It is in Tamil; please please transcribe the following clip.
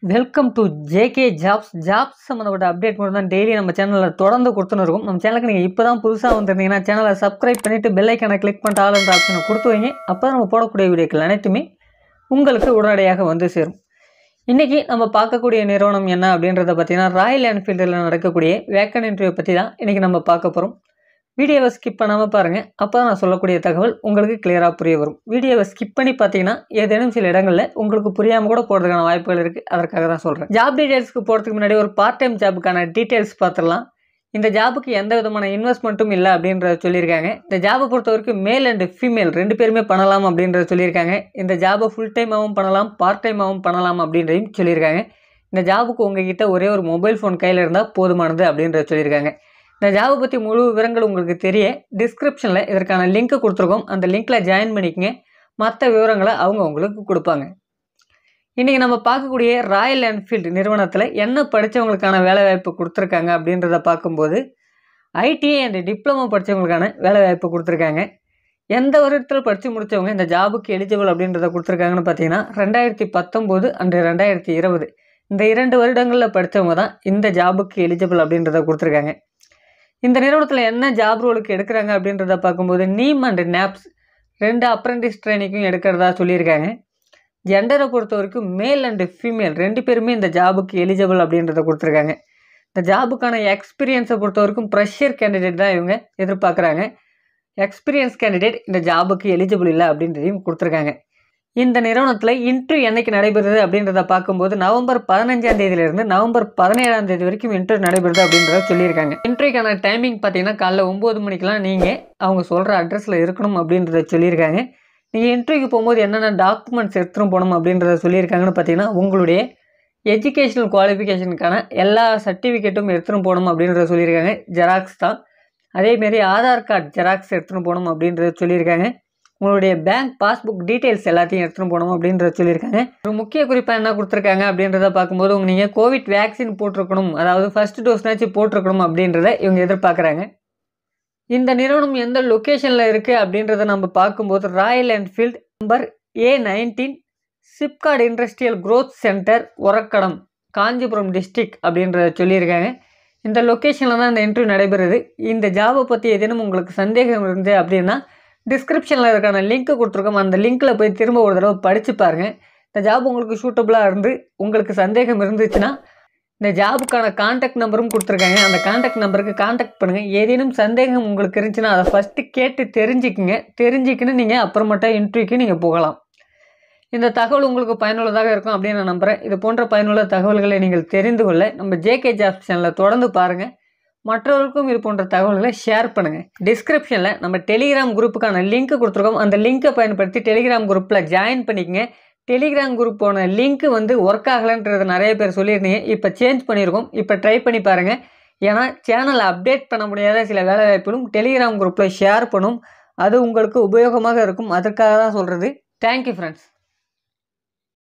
welcome to JK jobs jobs சம்மந்தப்பட்ட அப்டேட் மட்டும் தான் டெய்லி நம்ம சேனலில் தொடர்ந்து கொடுத்துன்னு இருக்கும் நம்ம சேனலுக்கு நீங்கள் இப்போ தான் புதுசாக வந்திருந்தீங்கன்னா சேனலை சப்ஸ்கிரைப் பண்ணிவிட்டு பெல் ஐக்கானை கிளிக் பண்ணிட்டு ஆளுன்ற ஆப்ஷனை கொடுத்து வைங்க அப்போ தான் நம்ம போடக்கூடிய வீடியோக்கள் அனைத்துமே உங்களுக்கு உடனடியாக வந்து சேரும் இன்றைக்கி நம்ம பார்க்கக்கூடிய நிறுவனம் என்ன அப்படின்றத பார்த்தீங்கன்னா ராயல் என்ஃபீல்டில் நடக்கக்கூடிய வேக்கன் இன்டர்வியூ பற்றி தான் இன்றைக்கி நம்ம பார்க்க போகிறோம் வீடியோவை ஸ்கிப் பண்ணாமல் பாருங்கள் அப்போ தான் நான் சொல்லக்கூடிய தகவல் உங்களுக்கு கிளியராக புரிய வரும் வீடியோவை ஸ்கிப் பண்ணி பார்த்தீங்கன்னா ஏதேனும் சில இடங்களில் உங்களுக்கு புரியாமல் கூட போகிறதுக்கான வாய்ப்புகள் இருக்குது அதற்காக தான் சொல்கிறேன் ஜாப் டீட்டெயில்ஸ்க்கு போகிறதுக்கு முன்னாடி ஒரு பார்ட் டைம் ஜாபுக்கான டீட்டெயில்ஸ் பார்த்துடலாம் இந்த ஜாபுக்கு எந்த விதமான இன்வெஸ்ட்மெண்ட்டும் இல்லை அப்படின்றத சொல்லியிருக்காங்க இந்த ஜாபை பொறுத்த வரைக்கும் மேல் அண்ட் ஃபீமேல் ரெண்டு பேருமே பண்ணலாம் அப்படின்றத சொல்லியிருக்காங்க இந்த ஜாபை ஃபுல் டைமாகவும் பண்ணலாம் பார்ட் டைமாகவும் பண்ணலாம் அப்படின்றதையும் சொல்லியிருக்காங்க இந்த ஜாபுக்கு உங்ககிட்ட ஒரே ஒரு மொபைல் ஃபோன் கையில் இருந்தால் போதுமானது அப்படின்றத சொல்லியிருக்காங்க இந்த ஜாபை பற்றி முழு விவரங்கள் உங்களுக்கு தெரிய டிஸ்கிரிப்ஷனில் இதற்கான லிங்க்கை கொடுத்துருக்கோம் அந்த லிங்க்கில் ஜாயின் பண்ணிக்கங்க மற்ற விவரங்களை அவங்க உங்களுக்கு கொடுப்பாங்க இன்றைக்கி நம்ம பார்க்கக்கூடிய ராயல் என்ஃபீல்டு நிறுவனத்தில் என்ன படித்தவங்களுக்கான வேலைவாய்ப்பு கொடுத்துருக்காங்க அப்படின்றத பார்க்கும்போது ஐடிஐ அண்ட் டிப்ளமோ படித்தவங்களுக்கான வேலைவாய்ப்பு கொடுத்துருக்காங்க எந்த வருடத்தில் படித்து முடித்தவங்க இந்த ஜாபுக்கு எலிஜிபிள் அப்படின்றத கொடுத்துருக்காங்கன்னு பார்த்தீங்கன்னா ரெண்டாயிரத்தி பத்தொம்போது அண்டு ரெண்டாயிரத்தி இருபது இந்த இரண்டு வருடங்களில் படித்தவங்க தான் இந்த ஜாபுக்கு எலிஜிபிள் அப்படின்றத கொடுத்துருக்காங்க இந்த நிறுவனத்தில் என்ன ஜாப் ரோலுக்கு எடுக்கிறாங்க அப்படின்றத பார்க்கும்போது நீம் அண்ட் நேப்ஸ் ரெண்டு அப்ரெண்டிஸ் ட்ரைனிங்கும் எடுக்கிறதா சொல்லியிருக்காங்க ஜெண்டரை பொறுத்த வரைக்கும் மேல் அண்டு ஃபீமேல் ரெண்டு பேருமே இந்த ஜாபுக்கு எலிஜிபிள் அப்படின்றத கொடுத்துருக்காங்க இந்த ஜாபுக்கான எக்ஸ்பீரியன்ஸை பொறுத்த வரைக்கும் ப்ரெஷர் கேண்டிடேட் தான் இவங்க எதிர்பார்க்குறாங்க எக்ஸ்பீரியன்ஸ் கேண்டிடேட் இந்த ஜாபுக்கு எலிஜிபிள் இல்லை அப்படின்றதையும் கொடுத்துருக்காங்க இந்த நிறுவனத்தில் இன்டர்வியூ என்னைக்கு நடைபெறுது அப்படின்றத பார்க்கும்போது நவம்பர் பதினஞ்சாம் தேதியிலிருந்து நவம்பர் பதினேழாம் தேதி வரைக்கும் இன்டர்வியூ நடைபெறுது அப்படின்றத சொல்லியிருக்காங்க இன்டர்வியூக்கான டைமிங் பார்த்தீங்கன்னா காலைல ஒம்பது மணிக்கெலாம் நீங்கள் அவங்க சொல்கிற அட்ரஸில் இருக்கணும் அப்படின்றத சொல்லியிருக்காங்க நீங்கள் இன்டர்வியூக்கு போகும்போது என்னென்ன டாக்குமெண்ட்ஸ் எடுத்துகிட்டு போகணும் அப்படின்றத சொல்லியிருக்காங்கன்னு பார்த்தீங்கன்னா உங்களுடைய எஜுகேஷனல் குவாலிஃபிகேஷனுக்கான எல்லா சர்டிஃபிகேட்டும் எடுத்துகிட்டு போகணும் அப்படின்றத சொல்லியிருக்காங்க ஜெராக்ஸ் தான் அதேமாரி ஆதார் கார்டு ஜெராக்ஸ் எடுத்துகிட்டு போகணும் அப்படின்றத சொல்லியிருக்காங்க உங்களுடைய பேங்க் பாஸ்புக் டீட்டெயில்ஸ் எல்லாத்தையும் எடுத்துகிட்டு போகணும் அப்படின்றத சொல்லியிருக்காங்க ஒரு முக்கிய குறிப்பாக என்ன கொடுத்துருக்காங்க அப்படின்றத பார்க்கும்போது உங்கள் நீங்கள் கோவிட் வேக்சின் போட்டிருக்கணும் அதாவது ஃபஸ்ட் டோஸ்னாச்சும் போட்டிருக்கணும் அப்படின்றத இவங்க எதிர்பார்க்குறாங்க இந்த நிறுவனம் எந்த லொக்கேஷனில் இருக்குது அப்படின்றத நம்ம பார்க்கும்போது royal enfield number A nineteen SIPCOT industrial growth centre Oragadam Kanchipuram district அப்படின்றத சொல்லியிருக்காங்க இந்த லொக்கேஷனில் தான் இந்த இன்டர்வியூ நடைபெறுது இந்த ஜாபை பற்றி ஏதேனும் உங்களுக்கு சந்தேகம் இருந்து அப்படின்னா டிஸ்கிரிப்ஷனில் இருக்கான லிங்க்கு கொடுத்துருக்கோம் அந்த லிங்க்கில் போய் திரும்ப ஒரு தடவை படித்து பாருங்கள் இந்த ஜாப் உங்களுக்கு சூட்டபுளாக இருந்து உங்களுக்கு சந்தேகம் இருந்துச்சுன்னா இந்த ஜாபுக்கான காண்டாக்ட் நம்பரும் கொடுத்துருக்காங்க அந்த காண்டாக்ட் நம்பருக்கு காண்டாக்ட் பண்ணுங்கள் ஏதேனும் சந்தேகம் உங்களுக்கு இருந்துச்சுன்னா அதை ஃபஸ்ட்டு கேட்டு தெரிஞ்சுக்குங்க தெரிஞ்சுக்கின்னு நீங்கள் அப்புறமேட்டா இன்டர்வியூக்கு நீங்கள் போகலாம் இந்த தகவல் உங்களுக்கு பயனுள்ளதாக இருக்கும் அப்படின்னு நான் நம்புகிறேன் இது போன்ற பயனுள்ள தகவல்களை நீங்கள் தெரிந்து கொள்ள நம்ம ஜேகே ஜாப்ஸ் சேனலை தொடர்ந்து பாருங்கள் மற்றவர்களுக்கும் இது போன்ற தகவல்களை ஷேர் பண்ணுங்கள் டிஸ்கிரிப்ஷனில் நம்ம டெலிகிராம் குரூப்புக்கான லிங்க் கொடுத்துருக்கோம் அந்த லிங்க்கை பயன்படுத்தி டெலிகிராம் குரூப்பில் ஜாயின் பண்ணிக்கங்க டெலிகிராம் குரூப்போட லிங்க் வந்து ஒர்க் ஆகலைன்றது நிறைய பேர் சொல்லியிருந்தீங்க இப்போ சேஞ்ச் பண்ணியிருக்கோம் இப்போ ட்ரை பண்ணி பாருங்கள் ஏன்னா சேனலை அப்டேட் பண்ண முடியாத சில வேலை வாய்ப்புகளும் டெலிகிராம் குரூப்பில் ஷேர் பண்ணும் அது உங்களுக்கு உபயோகமாக இருக்கும் அதற்காக தான் சொல்கிறது தேங்க்யூ ஃப்ரெண்ட்ஸ்